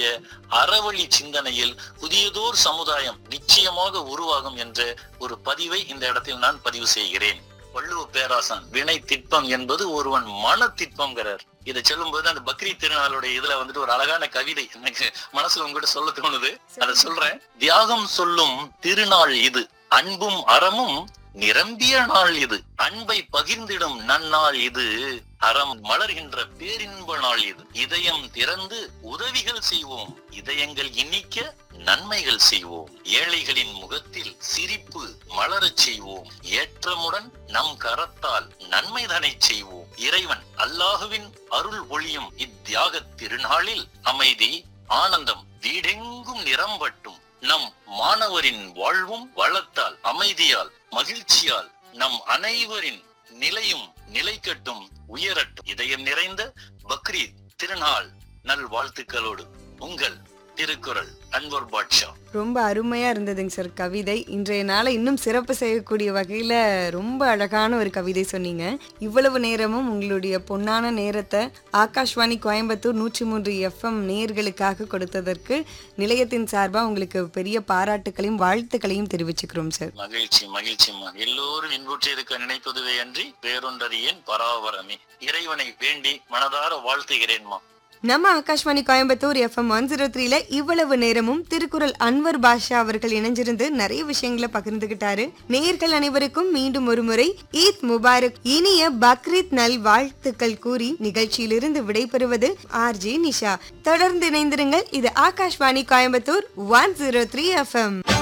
அறவழி சிந்தனையில் புதியதோர் சமுதாயம் நிச்சயமாக உருவாகும் என்ற ஒரு பதிவை இந்த இடத்தில் நான் பதிவு செய்கிறேன் வள்ளுவ பேராசன் வினை திட்பம் என்பது ஒருவன் மன திட்பம்ங்கிறார் இதை சொல்லும்போது அந்த பக்ரீத் திருநாளுடைய இதுல வந்துட்டு ஒரு அழகான கவிதை எனக்கு மனசுல உங்ககிட்ட சொல்ல தோணுது அதை சொல்றேன் தியாகம் சொல்லும் திருநாள் இது அன்பும் அறமும் நிரம்பிய நாள் இது அன்பை பகிர்ந்திடும் நன்னாள் இது அறம் மலர்கின்ற பேரின்ப நாள் இது இதயம் திறந்து உதவிகள் செய்வோம் இதயங்கள் இனிக்க நன்மைகள் செய்வோம் ஏழைகளின் முகத்தில் சிரிப்பு மலரச் செய்வோம் ஏற்றமுடன் நம் கரத்தால் நன்மைதனை செய்வோம் இறைவன் அல்லாஹுவின் அருள் ஒளியும் இத்தியாக திருநாளில் அமைதி ஆனந்தம் வீடெங்கும் நிரம்பட்டும் நம் மாணவரின் வாழ்வும் வளத்தால் அமைதியால் மகிழ்ச்சியால் நம் அனைவரின் நிலையும் நிலைக்கட்டும் உயரட்டும் இதயம் நிறைந்த பக்ரீத் திருநாள் நல் வாழ்த்துக்களோடு உங்கள் திருக்குறள் அன்வர் பாட்ஷா ரொம்ப அருமையா இருந்ததுங்க சார் கவிதை இன்றைய நாளை இன்னும் சிறப்பு செய்யக்கூடிய வகையில ரொம்ப அழகான ஒரு கவிதை சொன்னீங்க இவ்வளவு நேரமும் உங்களுடைய பொன்னான நேரத்தை ஆகாஷ்வாணி கோயம்புத்தூர் நூற்றி மூன்று எஃப்எம் நேயர்களுக்காக கொடுத்ததற்கு நிலையத்தின் சார்பா உங்களுக்கு பெரிய பாராட்டுகளையும் வாழ்த்துக்களையும் தெரிவிச்சுக்கிறோம் சார் மகிழ்ச்சி மகிழ்ச்சிம்மா எல்லோரும் இன்புற்றிருக்க நினைப்பதுவே அன்றி வேறொன்றறியேன் பராவரமே இறைவனை வேண்டி மனதார வாழ்த்துகிறேன்மா நம்ம Akashvani Coimbatore FM one zero த்ரீல இவ்வளவு நேரமும் திருக்குறள் அன்வர் பாஷா அவர்கள் இணைஞ்சிருந்து நிறைய விஷயங்களை பகிர்ந்துகிட்டாரு நேயர்கள் அனைவருக்கும் மீண்டும் ஒரு முறை ஈத் முபாரக் இனிய பக்ரீத் நல் வாழ்த்துக்கள் கூறி நிகழ்ச்சியிலிருந்து விடைபெறுவது ஆர்ஜி நிஷா தொடர்ந்து இணைந்திருங்கள் இது Akashvani Coimbatore one zero three FM